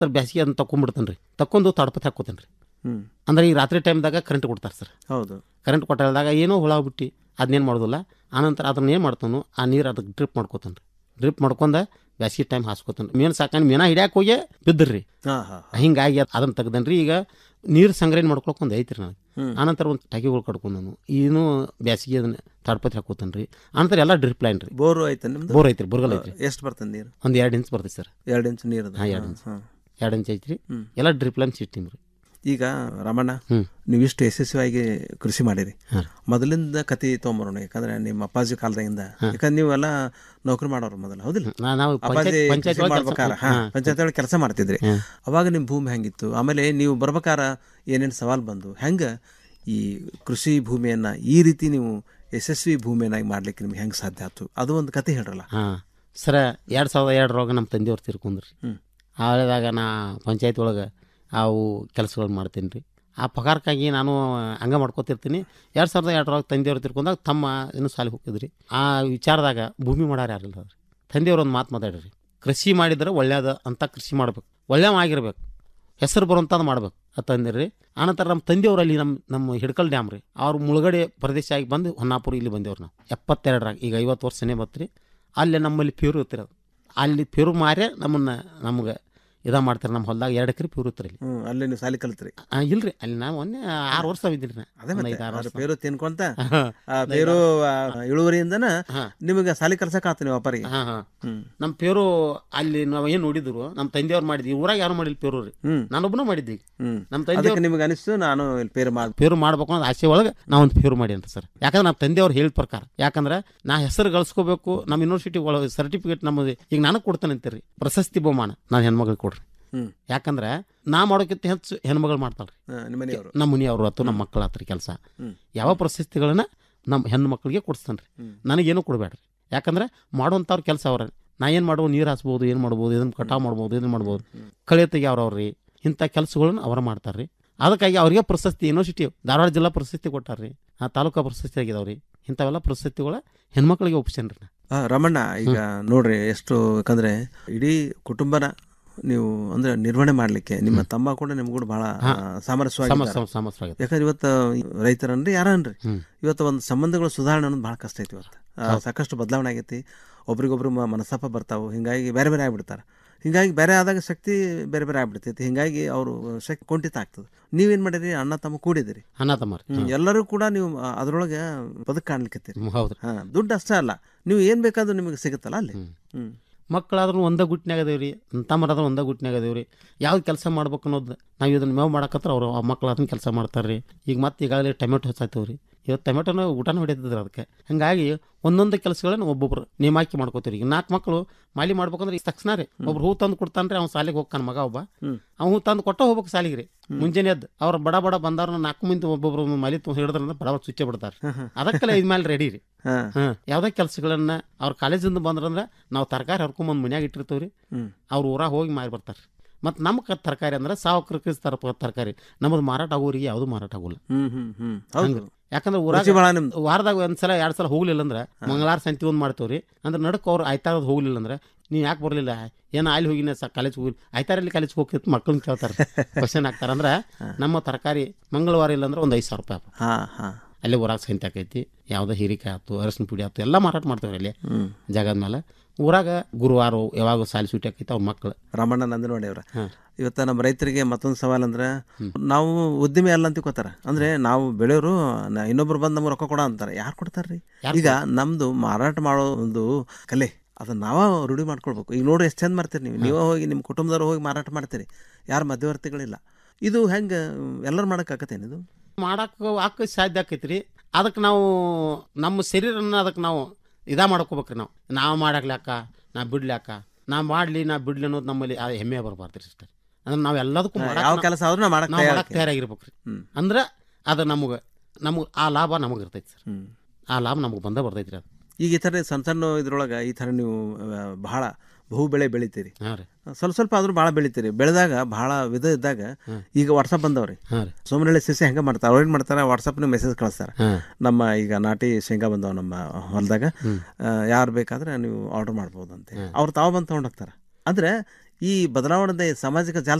Sir ಬ್ಯಾಸಿಗೆ ಅದನ್ನ ತಕೊಂಡ್ಬಿಡ್ತಾನೆ ರೀ ತಕೊಂಡು ತಡಪತಿ ಹಾಕೋತಾನೆ ರೀ ಹ್ಮ್ ಅಂದ್ರೆ ಈ ರಾತ್ರಿ ಟೈಮ್ದಾಗ ಕರೆಂಟ್ ಕೊಡ್ತಾರೆ ಸರ್ ಹೌದು ಕರೆಂಟ್ ಕೊಟ್ಟಾಗ ಏನೋ ಹುಳ ಬಿಟ್ಟು ಅದನ್ನೇನು ಮಾಡೋದಿಲ್ಲ ಆನಂತರ ಅದನ್ನ ಏನು ಮಾಡ್ತಾನು ಆ ನೀರು ಅದಕ್ಕೆ ಡ್ರಿಪ್ ಮಾಡ್ಕೋತಾನೆ ರೀ ಡ್ರಿಪ್ ಮಾಡ್ಕೊಂಡ ಬ್ಯಾಸಿಗೆ ಟೈಮ್ ಹಾಸ್ಕೋತಾನೆ ಮೀನು ಸಾಕಾನೆ ಮೀನ ಹಿಡ್ಯಾಕೆ ಹೋಗಿ ಬಿದ್ದಿರಿ ಹಾ ಹಾ ಹಿಂಗಾಗಿ ಅದನ್ನ ತೆಗ್ದನ್ರಿ ಈಗ ನೀರು ಸಂಗ್ರಹಣೆ ಮಾಡ್ಕೊಳಕ್ಕೆ ಒಂದು ಐತ್ರಿ ನನಗೆ ಹ್ಮ್. ಆನಂತರ ಒಂದು ಟಗಿಗಳು ಕಡ್ಕೊಂಡು ನಾನು ಇನ್ನೂ ಬ್ಯಾಸಿಗೆ ಅದನ್ನ ತಡಪತಿ ಹಾಕೋತಾನೆ ರೀ ಆನಂತರ ಎಲ್ಲ ಡ್ರಿಪ್ ಲೈನ್ ರೀ ಬೋರು ಐತೆ ನಿಮ್ದು ಬೋರ್ ಐತ್ರಿ ಬೋರ್ಗಲ್ ಐತ್ರಿ ಎಷ್ಟು ಬರ್ತದೆ ನೀರು ಒಂದು ಎರಡು ಇಂಚ್ ಬರ್ತೈತೆ ಸರ್ ಎರಡು ಇಂಚ್ ನೀರು ಹಾಂ ಎರಡು ಇಂಚ್ ಹಾ. ಎರಡು ಇಂಚ್ ಐತ್ರಿ ಹ್ಮ್. ಎಲ್ಲ ಡ್ರಿಪ್ ಲೈನ್ ಸಿಸ್ಟಮ್ ರೀ ಈಗ ರಮಣ್ಣ ಹ್ಮ್. ನೀವು ಇಷ್ಟು ಯಶಸ್ವಿಯಾಗಿ ಕೃಷಿ ಮಾಡಿರಿ ಹಾಂ. ಮೊದಲಿಂದ ಕತಿ ತೊಗೊಂಬರೋಣ ಯಾಕಂದ್ರೆ ನಿಮ್ಮ ಅಪ್ಪಾಜಿ ಕಾಲದಾಗಿಂದ ಯಾಕಂದ್ರೆ ನೀವೆಲ್ಲ ನೌಕರಿ ಮಾಡೋರು ಮೊದಲು ಹೌದಿಲ್ಲ ನಾ- ನಾವು ಅಪ್ಪಾಜಿ ಪಂಚಾಯತ್ ಪಂಚಾಯತ್ ಕೃಷಿ ಮಾಡ್ಬೇಕಾರ ಹಾ ಪಂಚಾಯತ್ ಒಳಗೆ ಕೆಲಸ ಮಾಡ್ತಿದ್ರಿ ಹಾಂ. ಅವಾಗ ನಿಮ್ಮ ಭೂಮಿ ಹೆಂಗಿತ್ತು ಆಮೇಲೆ ನೀವು ಬರ್ಬೇಕಾರ ಏನೇನು ಸವಾಲು ಬಂದು ಹೆಂಗೆ ಈ ಕೃಷಿ ಭೂಮಿಯನ್ನ ಈ ರೀತಿ ನೀವು ಯಶಸ್ವಿ ಭೂಮಿಯನ್ನಾಗಿ ಮಾಡ್ಲಿಕ್ಕೆ ನಿಮ್ಗೆ ಹೆಂಗೆ ಸಾಧ್ಯ ಆಯ್ತು ಅದು ಒಂದು ಕತೆ ಹೇಳ್ರಲ್ಲ ಹಾಂ ಸರ ಎರಡು ಸಾವಿರದ ಎರಡರೊಳಗೆ ನಮ್ಮ ತಂದೆಯವ್ರು ತೀರ್ಕೊಂಡ್ರಿ ಹ್ಮ್. ಆವಾಗ ನಾ ಪಂಚಾಯತ್ ಒಳಗೆ ಅವು ಕೆಲಸಗಳು ಮಾಡ್ತೀನಿ ರೀ ಆ ಪಗಾರಕ್ಕಾಗಿ ನಾನು ಹಂಗೆ ಮಾಡ್ಕೋತಿರ್ತೀನಿ ಎರಡು ಸಾವಿರದ ಎರಡರೊಳಗೆ ತಂದೆಯವ್ರು ತಿರ್ಕೊಂಡಾಗ ತಮ್ಮ ಇನ್ನೂ ಸಾಲಿಗೆ ಹೋಗಿದ್ರಿ ಆ ವಿಚಾರದಾಗ ಭೂಮಿ ಮಾಡೋರು ಯಾರಿಲ್ಲ ಅವ್ರು ತಂದೆಯವ್ರು ಒಂದು ಮಾತು ಮಾತಾಡ್ರಿ ಕೃಷಿ ಮಾಡಿದ್ರೆ ಒಳ್ಳೇದ ಅಂತ ಕೃಷಿ ಮಾಡ್ಬೇಕು ಒಳ್ಳೆಯ ಆಗಿರ್ಬೇಕು ಹೆಸರು ಬರುವಂಥದ್ದು ಮಾಡ್ಬೇಕು ಅಂತ ಅಂದಿರಿ ಆನಂತರ ನಮ್ಮ ತಂದೆಯವರಲ್ಲಿ ನಮ್ಮ ನಮ್ಮ ಹಿಡ್ಕಲ್ ಡ್ಯಾಮ್ ರೀ ಅವ್ರು ಮುಳುಗಡೆ ಪ್ರದೇಶ ಆಗಿ ಬಂದು ಹೊನ್ನಾಪುರ ಇಲ್ಲಿ ಬಂದೇವ್ರು ನಾವು ಎಪ್ಪತ್ತೆರಡರಾಗ ಈಗ ಐವತ್ತು ವರ್ಷನೇ ಬತ್ರಿ ಅಲ್ಲಿ ನಮ್ಮಲ್ಲಿ ಪ್ಯೂರ್ ಇರ್ತಿರೋದು ಅಲ್ಲಿ ಪ್ಯೂರ್ ಮಾರೇ ನಮ್ಮನ್ನ ನಮ್ಗೆ ಇದ ಮಾಡ್ತಾರೆ ನಮ್ಮ ಹೊಲ್ದಾಗ ಎರಡು ಎಕರೆ ಪ್ಯೂರ್ ಇರ್ತಾರೆ ಇಲ್ಲಿ ಹ್ಮ್ ಅಲ್ಲಿ ನೀವು ಸಾಲಿ ಕಲ್ತ್ರಿ ಆ, ಇಲ್ರಿ ಅಲ್ಲಿ ನಾವು ಒಂದೇ ಆರು ವರ್ಷ ಇದ್ದೀನಿ ನಾ ಅದೇ ಒಂದ್ ಮತ್ತೆ ಐದು ಆರು ಅದ್ರ ವರ್ಷ ಪೇರು ತಿನ್ಕೊಂತ ಹಾ, ಆ ಪೇರು ಆ, ಇಳುವರಿಯಿಂದನ ಹಾ. ನಿಮಗೆ ಸಾಲಿ ಕಲ್ಸಕ್ ಆತ ನೀವು ವ್ಯಾಪಾರಿಗೆ ಹಾ ಹಾ ಹ್ಮ್ ನಮ್ಮ ಪೇರು ಅಲ್ಲಿ ನಾವು ಏನು ನೋಡಿದ್ರು ನಮ್ಮ ತಂದೆಯವ್ರು ಮಾಡಿದ್ವಿ ಊರಾಗ ಯಾರು ಮಾಡಿಲ್ಲ ಪೇರು ರೀ ಹ್ಮ್ ನಾನೊಬ್ಬನ ಮಾಡಿದ್ದೆ ಈಗ ಹ್ಮ್ ನಮ್ಮ ತಂದೆಯವ್ರು ಅದಕ್ಕೆ ನಿಮ್ಗೆ ಅನಿಸ್ತು ನಾನು ಇಲ್ಲಿ ಪೇರು ಮಾಡ್ ಪೇರು ಮಾಡ್ಬೇಕು ಅನ್ನೋದು ಆಸೆ ಒಳಗೆ ನಾ ಒಂದು ಪೇರು ಮಾಡಿ ಅಂತ ಸರ್ ಯಾಕಂದ್ರೆ ನಮ್ಮ ತಂದೆಯವ್ರು ಹೇಳಿದ ಪ್ರಕಾರ ಯಾಕಂದ್ರೆ ನಾ ಹೆಸರು ಗಳಿಸ್ಕೋಬೇಕು ನಮ್ಮ ಯೂನಿವರ್ಸಿಟಿ ಒಳಗೆ ಸರ್ಟಿಫಿಕೇಟ್ ನಮ್ಮದು ಈಗ ನನಗೆ ಕೊಡ್ತಾನೆ ಅಂತೀರಿ ಪ್ರಶಸ್ತಿ ಬಹುಮಾನ ನಾನು ಹೆಣ್ಮಗಳಿಗೆ ಕೊಡ್ರಿ ಹ್ಮ್ ಯಾಕಂದ್ರೆ ನಾ ಮಾಡೋಕ್ಕಿಂತ ಹೆಚ್ಚು ಹೆಣ್ಮಗಳು ಮಾಡ್ತಾಳ್ರಿ ಆ, ನಿಮ್ಮ ಮನೆಯವರು ನಮ್ಮ ಮನೆಯವರು ಅಥವಾ ನಮ್ಮ ಮಕ್ಕಳ ಹತ್ರ ಕೆಲಸ ಹ್ಮ್. ಯಾವ ಪ್ರಶಸ್ತಿಗಳನ್ನ ನಮ್ಮ ಹೆಣ್ಣು ಮಕ್ಕಳಿಗೆ ಕೊಡಿಸ್ತಾನೆ ರೀ ಹ್ಮ್. ನನಗೇನು ಕೊಡಬೇಡ್ರಿ ಯಾಕಂದ್ರೆ ಮಾಡುವಂಥವ್ರ ಕೆಲಸ ಅವ್ರ ನಾ ಏನು ಮಾಡ್ಬೋದು ನೀರು ಹಾಸ್ಬೋದು ಏನು ಮಾಡ್ಬೋದು ಇದನ್ನು ಕಟಾವು ಮಾಡ್ಬೋದು ಇದನ್ನು ಮಾಡ್ಬೋದು ಕಳೆ ತೆಗಿಯವ್ರವ್ರಿ ಇಂಥ ಕೆಲಸಗಳನ್ನ ಅವ್ರ ಮಾಡ್ತಾರೆ ರೀ ಅದಕ್ಕಾಗಿ ಅವ್ರಿಗೆ ಪ್ರಶಸ್ತಿ ಯೂನಿವರ್ಸಿಟಿ ಧಾರವಾಡ ಜಿಲ್ಲಾ ಪ್ರಶಸ್ತಿ ಕೊಟ್ಟಾರ್ರಿ ಆ ತಾಲೂಕಾ ಪ್ರಶಸ್ತಿ ಆಗಿದಾವ್ರಿ ಇಂಥವೆಲ್ಲ ಪ್ರಶಸ್ತಿಗಳ ಹೆಣ್ಮಕ್ಳಿಗೆ ಒಪ್ಸೇನ್ರಿ ನಾ ಆ, ರಮಣ್ಣ ಈಗ ನೋಡ್ರಿ ಎಷ್ಟು ಯಾಕಂದ್ರೆ ಇಡೀ ಕುಟುಂಬನ ನೀವು ಅಂದ್ರೆ ನಿರ್ವಹಣೆ ಮಾಡ್ಲಿಕ್ಕೆ ನಿಮ್ಮ ತಮ್ಮ ಕೂಡ ನಿಮ್ಗೂ ಕೂಡ ಬಹಳ ಆ, ಸಾಮರಸ್ಯವಾಗಿ ಸಮಸ್ಯೆ ಸಮಸ್ಯೆ ಆಗಿದೆ ಯಾಕಂದ್ರೆ ಇವತ್ತು ರೈತರನ್ರಿ ಯಾರನ್ರಿ ಹ್ಮ್. ಇವತ್ತು ಒಂದು ಸಂಬಂಧಗಳ ಸುಧಾರಣೆ ಅನ್ನೋದು ಭಾಳ ಕಷ್ಟ ಐತಿ ಇವತ್ತು ಆ, ಸಾಕಷ್ಟು ಬದಲಾವಣೆ ಆಗೈತಿ ಒಬ್ರಿಗೊಬ್ರು ಮ- ಮನಸ್ತಾಪ ಬರ್ತಾವು ಹಿಂಗಾಗಿ ಬೇರೆ ಬೇರೆ ಆಗ್ಬಿಡ್ತಾರೆ ಹಿಂಗಾಗಿ ಬೇರೆ ಆದಾಗ ಶಕ್ತಿ ಬೇರೆ ಬೇರೆ ಆಗ್ಬಿಡ್ತೈತಿ ಹಿಂಗಾಗಿ ಅವರು ಶಕ್ತಿ ಕುಂಠಿತ ಆಗ್ತದೆ ನೀವೇನ್ ಮಾಡಿರಿ ಅಣ್ಣ ತಮ್ಮ ಕೂಡಿದಿರಿ ಅಣ್ಣ ತಮ್ಮರಿ ಹ್ಮ್, ಎಲ್ಲರೂ ಕೂಡ ನೀವು ಆ, ಅದ್ರೊಳಗೆ ಬದುಕು ಕಾಣ್ಲಿಕ್ಕೆ ಹೌದ್ರಿ ಹಾ ದುಡ್ಡು ಅಷ್ಟೇ ಅಲ್ಲ ನೀವು ಏನ್ ಬೇಕಾದ್ರೂ ನಿಮಗೆ ಸಿಗುತ್ತಲ್ಲ ಅಲ್ಲಿ ಹ್ಮ್. ಹ್ಮ್ ಮಕ್ಕಳಾದ್ರೂ ಒಂದ ಗುಟ್ನ್ಯಾಗ ಅದೇವ್ರಿ ತಮ್ಮರಾದ್ರೂ ಒಂದ ಗುಟ್ನ್ಯಾಗ ಅದೇವ್ರಿ ಯಾವ್ದು ಕೆಲಸ ಮಾಡ್ಬೇಕು ಅನ್ನೋದು ನಾವು ಇದನ್ನ ಮೇವು ಮಾಡಕತ್ರ ಅವ್ರು ಆ ಮಕ್ಳು ಅದನ್ನ ಕೆಲಸ ಮಾಡ್ತಾರ್ರಿ ಈಗ ಮತ್ತೆ ಈಗಾಗಲೇ ಟೊಮೆಟೊ ಹಚ್ಚಾತೀವ್ರಿ ಇವತ್ತು ಟೊಮೆಟೊನ ಊಟನ ಹೊಡಿತಿದ್ರು ಅದಕ್ಕೆ ಹಂಗಾಗಿ ಒಂದೊಂದು ಕೆಲಸಗಳನ್ನ ಒಬ್ಬೊಬ್ರು ನೇಮಾಕಿ ಮಾಡ್ಕೋತೀವಿ ಈಗ ನಾಲ್ಕು ಮಕ್ಕಳು ಮಾಲಿ ಮಾಡ್ಬೇಕಂದ್ರೆ ಈಗ ತಕ್ಷಣ ರೀ ಒಬ್ರು ಹೂ ತಂದು ಕೊಡ್ತಾನ್ರಿ ಅವ್ನು ಸಾಲಿಗೆ ಹೋಗ್ತಾನ ಮಗ ಒಬ್ಬ ಹ್ಮ್. ಅವ್ನು ಹೂ ತಂದು ಕೊಟ್ಟ ಹೋಗ್ಬೇಕು ಸಾಲಿಗೆ ರೀ ಮುಂಜಾನೆ ಎದ್ದು ಅವ್ರು ಬಡ ಬಡ ಬಂದವ್ರನ್ನ ನಾಲ್ಕು ಮಂದಿ ಒಬ್ಬೊಬ್ರು ಮಾಲಿ ತುಂಬ ಹಿಡಿದ್ರಂದ್ರೆ ಬಡ ಬಡ ಚುಚ್ಚೆ ಬಿಡ್ತಾರೆ ಅದಕ್ಕೆಲ್ಲ ಇದ್ ಮೇಲೆ ರೆಡಿ ರೀ ಹಾ ಹಾಂ ಯಾವುದೇ ಕೆಲಸಗಳನ್ನ ಅವ್ರ ಕಾಲೇಜಿಂದ ಬಂದ್ರಂದ್ರೆ ನಾವು ತರಕಾರಿ ಹರ್ಕೊಂಬಂದು ಮನ್ಯಾಗ ಇಟ್ಟಿರ್ತೀವಿ ರೀ ಹ್ಮ್ ಅವ್ರು ಊರಾಗ ಹೋಗಿ ಮಾರಿ ಬರ್ತಾರೆ ಮತ್ತು ನಮ್ಮ ಕ ತರಕಾರಿ ಅಂದ್ರೆ ಸಾವಕರಿಗೆ ತರ ತರಕಾರಿ ನಮ್ಮದು ಮಾರಾಟ ಆಗೋರಿಗೆ ಯಾವುದು ಮಾರಾಟ ಆಗೋಲ್ಲ ಹ್ಮ್ ಹ್ಮ್ ಹ್ಮ್ ಹೌದು ಯಾಕಂದ್ರೆ ರುಚಿ ಊರಾಗ ಭಾಳ ನಿಮ್ದು ವಾರದಾಗ ಒಂದ್ಸಲ ಎರಡು ಸಲ ಹೋಗ್ಲಿಲ್ಲ ಅಂದ್ರೆ ಮಂಗಳವಾರ ಸಂತಿ ಒಂದು ಮಾಡ್ತೇವ್ರಿ ಅಂದ್ರೆ ನಡಕ್ಕೆ ಅವ್ರು ಆಯ್ತಾರದು ಹೋಗ್ಲಿಲ್ಲ ಅಂದ್ರೆ ನೀವು ಯಾಕೆ ಬರಲಿಲ್ಲ ಏನು ಅಲ್ಲಿ ಹೋಗಿನ ಸ ಕಾಲೇಜ್ ಹೋಗಿ ಆಯ್ತಾರಲ್ಲಿ ಕಾಲೇಜ್ ಹೋಗ್ತಿತ್ತು ಮಕ್ಕಳನ್ನ ಕೇಳ್ತಾರೆ ಕ್ವಶನ್ ಆಗ್ತಾರೆ ಅಂದ್ರೆ ನಮ್ಮ ತರಕಾರಿ ಮಂಗಳವಾರ ಇಲ್ಲ ಅಂದ್ರೆ ಒಂದು ಐದು ಸಾವಿರ ರೂಪಾಯಿ ಆಗ್ತದೆ. ಹಾ ಹಾ ಅಲ್ಲೇ ಊರಾಗ ಸಂತೆ ಆಕೈತಿ ಯಾವುದೋ ಹೀರಿಕಾಯಿ ಆಯ್ತು ಅರಸಿನ ಪುಡಿ ಆಯ್ತು ಎಲ್ಲ ಮಾರಾಟ ಮಾಡ್ತೇವೆ ಅಲ್ಲಿ ಹ್ಮ್ ಜಾಗದ ಮೇಲೆ ಊರಾಗ ಗುರುವಾರ ಯಾವಾಗ ಸಾಲಿ ಸೂಟಿ ಆಕೈತೆ ಅವ್ರ ಮಕ್ಕಳು ರಮಣ್ಣ ನಂದನವಾಡಿ ಅವ್ರ ಹಾ. ಇವತ್ತ ನಮ್ಮ ರೈತರಿಗೆ ಮತ್ತೊಂದು ಸವಾಲ್ ಅಂದ್ರೆ ನಾವು ಉದ್ಯಮಿ ಅಲ್ಲ ಅಂತ ತಿಳ್ಕೊತಾರ ಅಂದ್ರೆ ನಾವು ಬೆಳೆಯೋರು ನ- ಇನ್ನೊಬ್ರು ಬಂದು ನಮ್ಗೆ ರೊಕ್ಕ ಕೊಡ ಅಂತಾರೆ ಯಾರು ಕೊಡ್ತಾರ್ರಿ ಯಾರ್ ಈಗ ನಮ್ದು ಮಾರಾಟ ಮಾಡೋ ಒಂದು ಕಲೆ ಅದನ್ನ ನಾವ ರೂಢಿ ಮಾಡ್ಕೊಳ್ಬೇಕು ಈಗ ನೋಡಿ ಎಷ್ಟು ಚಂದ ಮಾಡ್ತೀರಿ ನೀವು ನೀವೇ ಹೋಗಿ ನಿಮ್ಮ ಕುಟುಂಬದವ್ರು ಹೋಗಿ ಮಾರಾಟ ಮಾಡ್ತೀರಿ ಯಾರು ಮಧ್ಯವರ್ತಿಗಳಿಲ್ಲ ಇದು ಹೆಂಗೆ ಎಲ್ಲರೂ ಮಾಡೋಕ್ಕಾಗತ್ತೇನು ಇದು ಮಾಡಕ್ಕೆ ಹಾಕ ಸಾಧ್ಯ ಆಕೈತಿ ರೀ ಅದಕ್ಕೆ ನಾವು ನಮ್ಮ ಶರೀರನ ಅದಕ್ಕೆ ನಾವು ಇದಾ ಮಾಡ್ಕೋಬೇಕ್ರಿ ನಾವು ನಾವು ಮಾಡಾಕ್ಲಾಕ ನಾ ಬಿಡ್ಲಾಕ ನಾ ಮಾಡಲಿ ನಾ ಬಿಡ್ಲಿ ಅನ್ನೋದು ನಮ್ಮಲ್ಲಿ ಆ ಹೆಮ್ಮೆ ಬರಬಾರ್ದು ರೀ ಸಿಸ್ಟರ್ ಅಂದ್ರೆ ನಾವು ಎಲ್ಲದಕ್ಕೂ ಮಾಡಾಕ ಯಾವ ನಾವು- ಕೆಲಸ ಆದ್ರೂ ನಾವು ಮಾಡಕ್ ನಾವು ತಯಾರ್ ಮಾಡಕ್ಕೆ ತಯಾರಾಗಿರ್ಬೇಕು ರೀ ಹ್ಮ್. ಅಂದ್ರೆ ಅದು ನಮಗೆ ನಮಗೆ ಆ ಲಾಭ ನಮಗೆ ಇರ್ತೈತಿ ಸರ್ ಹ್ಮ್ ಆ ಲಾಭ ನಮಗೆ ಬಂದ ಬರ್ತೈತಿ ರೀ ಅದು ಈಗ ಈ ಥರ ಸಣ್ಣ ಸಣ್ಣ ಇದ್ರೊಳಗೆ ಈ ಥರ ನೀವು ಆ, ಬಹಳ ಬಹು ಬೆಳೆ ಬೆಳಿತೀರಿ ಹಾಂ ರೀ ಸ್ವಲ್ಪ ಸ್ವಲ್ಪ ಆದ್ರೂ ಭಾಳ ಬೆಳಿತೀರಿ ಬೆಳೆದಾಗ ಭಾಳ ವಿಧ ಇದ್ದಾಗ ಈಗ ವಾಟ್ಸಪ್ ಬಂದವ್ರಿ ಹಾಂ ರೀ ಸೋಮನಹಳ್ಳಿ ಸಸಿ ಹೆಂಗೆ ಮಾಡ್ತಾರೆ ಅವ್ರು ಏನು ಮಾಡ್ತಾರೆ ವಾಟ್ಸಪ್ನ ಮೆಸೇಜ್ ಕಳಿಸ್ತಾರೆ ಹಾಂ ನಮ್ಮ ಈಗ ನಾಟಿ ಶೇಂಗಾ ಬಂದವ ನಮ್ಮ ಹೊಲದಾಗ ಯಾರು ಬೇಕಾದ್ರೆ ನೀವು ಆರ್ಡರ್ ಮಾಡ್ಬೋದು ಅಂತ ಅವ್ರು ತಾವು ಬಂದು ತೊಗೊಂಡು ಹೋಗ್ತಾರೆ ಅಂದರೆ ಈ ಬದಲಾವಣೆ ಸಾಮಾಜಿಕ ಜಾಲ